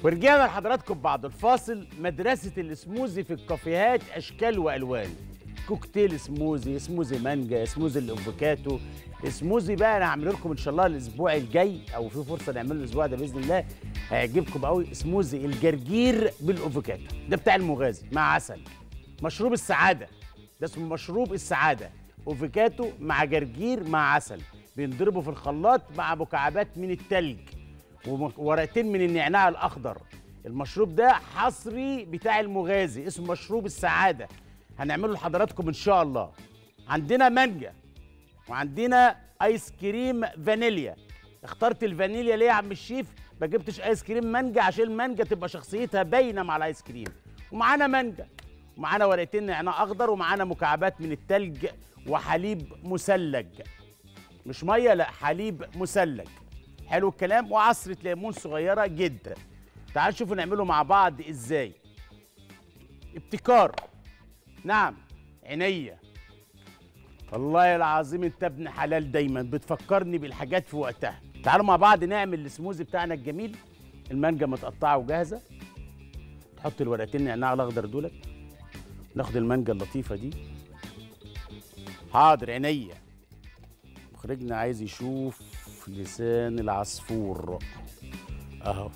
ورجعنا لحضراتكم بعد الفاصل مدرسة السموزي في الكافيهات أشكال وألوان كوكتيل سموزي سموزي مانجا سموزي الافوكاتو سموزي بقى انا هعمل لكم ان شاء الله الاسبوع الجاي او في فرصه نعمله الاسبوع ده باذن الله هيعجبكم قوي سموزي الجرجير بالافوكاتو ده بتاع المغازي مع عسل مشروب السعاده ده اسمه مشروب السعاده افوكاتو مع جرجير مع عسل بينضربوا في الخلاط مع مكعبات من التلج وورقتين من النعناع الاخضر المشروب ده حصري بتاع المغازي اسمه مشروب السعاده هنعمله لحضراتكم ان شاء الله عندنا مانجا وعندنا ايس كريم فانيليا اخترت الفانيليا ليه يا عم الشيف ما جبتش ايس كريم مانجا عشان المانجا تبقى شخصيتها باينه مع الايس كريم ومعانا مانجا ومعانا ورقتين نعناع اخضر ومعانا مكعبات من التلج وحليب مثلج مش ميه لا حليب مثلج حلو الكلام وعصره ليمون صغيره جدا تعالوا نشوفوا نعمله مع بعض ازاي ابتكار نعم عينيا والله العظيم انت ابن حلال دايما بتفكرني بالحاجات في وقتها تعالوا مع بعض نعمل السموزي بتاعنا الجميل المانجا متقطعه وجاهزه تحط الورقتين النعناع الاخضر دولت ناخد المانجا اللطيفه دي حاضر عينيا مخرجنا عايز يشوف لسان العصفور اهو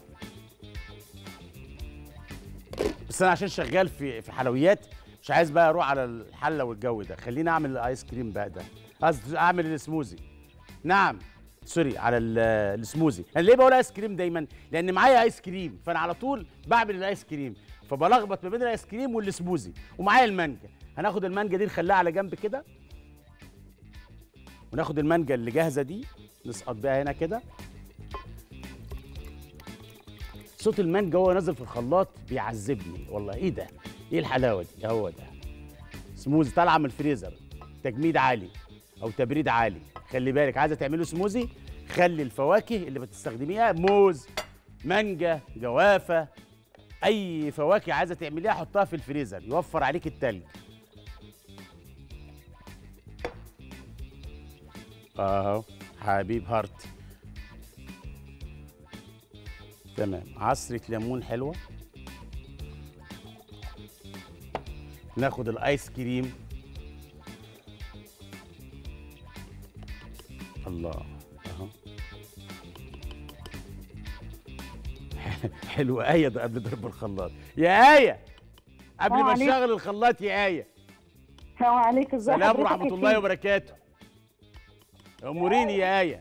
بس انا عشان شغال في في حلويات مش عايز بقى اروح على الحله والجو ده خليني اعمل الايس كريم بقى ده قصدي اعمل السموزي نعم سوري على ال- السموزي انا ليه بقول ايس كريم دايما لان معايا ايس كريم فانا على طول بعمل الايس كريم فبلخبط ما بين الايس كريم والسموزي ومعايا المانجا هناخد المانجا دي نخليها على جنب كده وناخد المانجا اللي جاهزه دي نسقط بيها هنا كده صوت المانجا وهو نازل في الخلاط بيعذبني والله ايه ده ايه الحلاوه دي هو ده سموزي طالعه من الفريزر تجميد عالي او تبريد عالي خلي بالك عايزه تعمله سموزي خلي الفواكه اللي بتستخدميها موز مانجا جوافه اي فواكه عايزه تعمليها حطها في الفريزر يوفر عليك التلج اهو حبيب هارت تمام عصرة ليمون حلوة ناخد الايس كريم الله اهو حلو آية ده قبل ضرب الخلاط يا آية قبل ما وعليكم. نشغل الخلاط يا آية السلام عليكم ازي سلام حضرتك ورحمة يا الله شيخ؟ وبركاته اموريني يا آية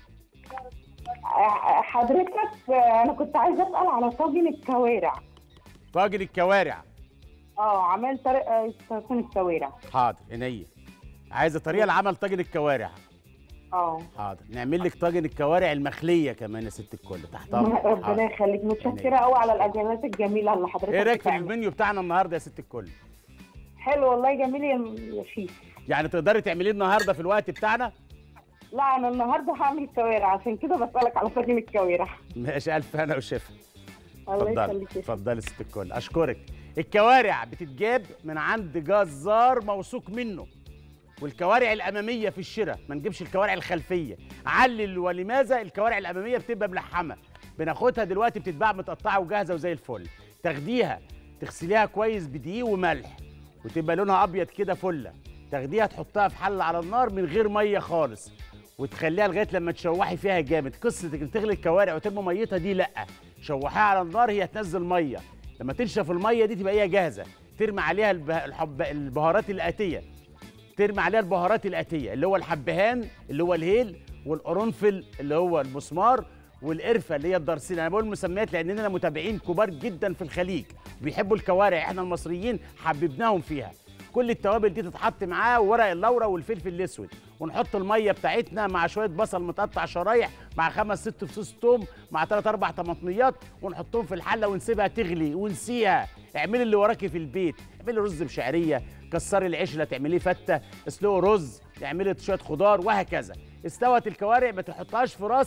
آه، حضرتك آه، انا كنت عايزه اسال على طاجن الكوارع طاجن الكوارع اه عمال طريقه طاجن الكوارع حاضر عينيا عايزة طريقة لعمل طاجن الكوارع اه حاضر نعمل لك طاجن الكوارع المخلية كمان يا ست الكل تحت أمرك. ربنا حاضر. يخليك متشكره قوي على الاجابات الجميله اللي حضرتك ايه رايك في بتعمل. المنيو بتاعنا النهارده يا ست الكل حلو والله جميل يا يا شيف يعني تقدري تعمليه النهارده في الوقت بتاعنا لا انا النهارده هعمل كوارع عشان كده بسالك على طاجن الكوارع ماشي الف هنا وشفا الله اتفضلي يخليك يا شيف. اتفضلي يا ست الكل اشكرك الكوارع بتتجاب من عند جزار موثوق منه والكوارع الاماميه في الشراء ما نجيبش الكوارع الخلفيه علل ولماذا الكوارع الاماميه بتبقى ملحمه بناخدها دلوقتي بتتباع متقطعه وجاهزه وزي الفل تاخديها تغسليها كويس بدقيق وملح وتبقى لونها ابيض كده فله تاخديها تحطها في حله على النار من غير ميه خالص وتخليها لغايه لما تشوحي فيها جامد قصه انك تغلي الكوارع وترمي ميتها دي لا شوحيها على النار هي تنزل ميه لما تنشف الميه دي تبقى هي جاهزه ترمي عليها البه... الحب... البهارات الاتيه ترمي عليها البهارات الاتيه اللي هو الحبهان اللي هو الهيل والقرنفل اللي هو المسمار والقرفه اللي هي الدرسين انا بقول مسميات لاننا متابعين كبار جدا في الخليج بيحبوا الكوارع احنا المصريين حببناهم فيها كل التوابل دي تتحط معاه وورق اللورا والفلفل الاسود ونحط الميه بتاعتنا مع شويه بصل متقطع شرايح مع خمس ست فصوص توم مع ثلاث اربع طماطميات ونحطهم في الحله ونسيبها تغلي ونسيها اعملي اللي وراكي في البيت اعملي رز بشعريه كسري العيش اللي هتعمليه فته اسلقي رز اعملي شويه خضار وهكذا استوت الكوارع ما تحطهاش في راسك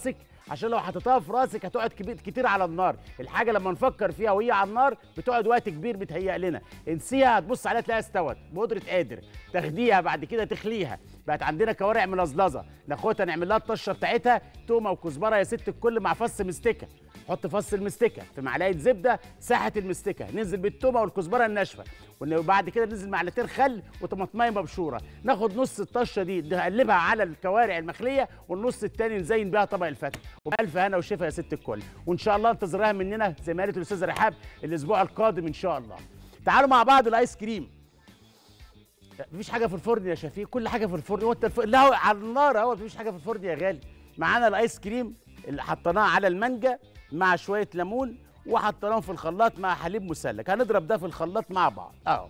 عشان لو حطيتها في راسك هتقعد كبير كتير على النار الحاجه لما نفكر فيها وهي على النار بتقعد وقت كبير بتهيأ لنا انسيها هتبص عليها تلاقيها استوت بقدره قادر تاخديها بعد كده تخليها بقت عندنا كوارع ملزلزه ناخدها نعمل لها الطشه بتاعتها تومه وكزبره يا ست الكل مع فص مستكه حط فص المستكه في معلقه زبده ساحه المستكه ننزل بالتومه والكزبره الناشفه وبعد كده ننزل معلقتين خل وطماطمايه مبشوره ناخد نص الطشه دي نقلبها على الكوارع المخليه والنص التاني نزين بيها طبق الفتة وبألف هنا وشفا يا ست الكل وان شاء الله انتظروها مننا زي ما قالت الاستاذه رحاب الاسبوع القادم ان شاء الله تعالوا مع بعض الايس كريم مفيش حاجه في الفرن يا شفيق كل حاجه في الفرن هو انت الف... لا هو على النار اهو مفيش حاجه في الفرن يا غالي معانا الايس كريم اللي حطيناه على المانجا مع شويه ليمون وحطيناهم في الخلاط مع حليب مسلك هنضرب ده في الخلاط مع بعض اهو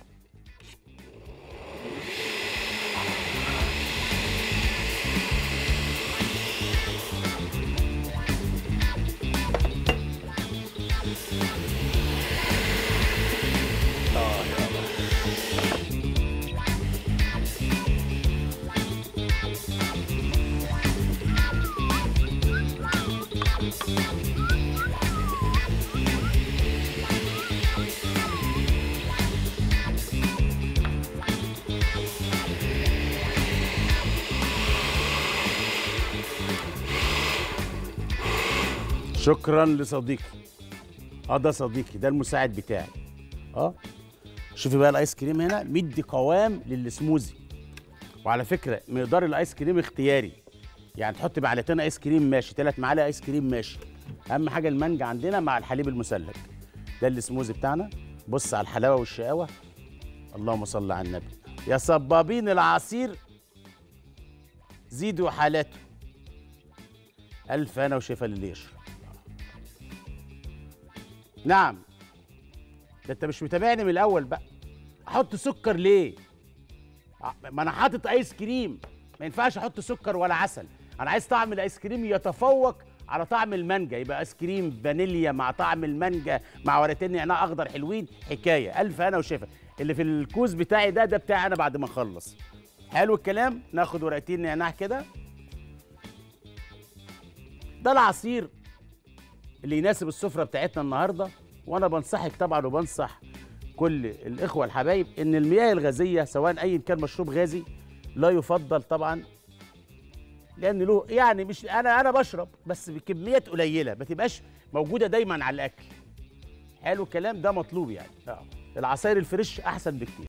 شكرا لصديقي اه ده صديقي ده المساعد بتاعي اه شوفي بقى الايس كريم هنا مدي قوام للسموزي وعلى فكره مقدار الايس كريم اختياري يعني تحط معلقتين ايس كريم ماشي ثلاث معالق ايس كريم ماشي اهم حاجه المانجا عندنا مع الحليب المسلك ده السموزي بتاعنا بص على الحلاوه والشقاوه اللهم صل على النبي يا صبابين العصير زيدوا حالاته الف انا وشفا للي يشرب نعم ده انت مش متابعني من الاول بقى احط سكر ليه ع- ما انا حاطط ايس كريم ما ينفعش احط سكر ولا عسل انا عايز طعم الايس كريم يتفوق على طعم المانجا يبقى ايس كريم فانيليا مع طعم المانجا مع ورقتين نعناع اخضر حلوين حكايه الف انا وشفا اللي في الكوز بتاعي ده ده بتاعي انا بعد ما اخلص حلو الكلام ناخد ورقتين نعناع كده ده العصير اللي يناسب السفره بتاعتنا النهارده وانا بنصحك طبعا وبنصح كل الاخوه الحبايب ان المياه الغازيه سواء اي كان مشروب غازي لا يفضل طبعا لان له يعني مش انا انا بشرب بس بكميات قليله ما تبقاش موجوده دايما على الاكل حلو الكلام ده مطلوب يعني آه. العصاير الفريش احسن بكتير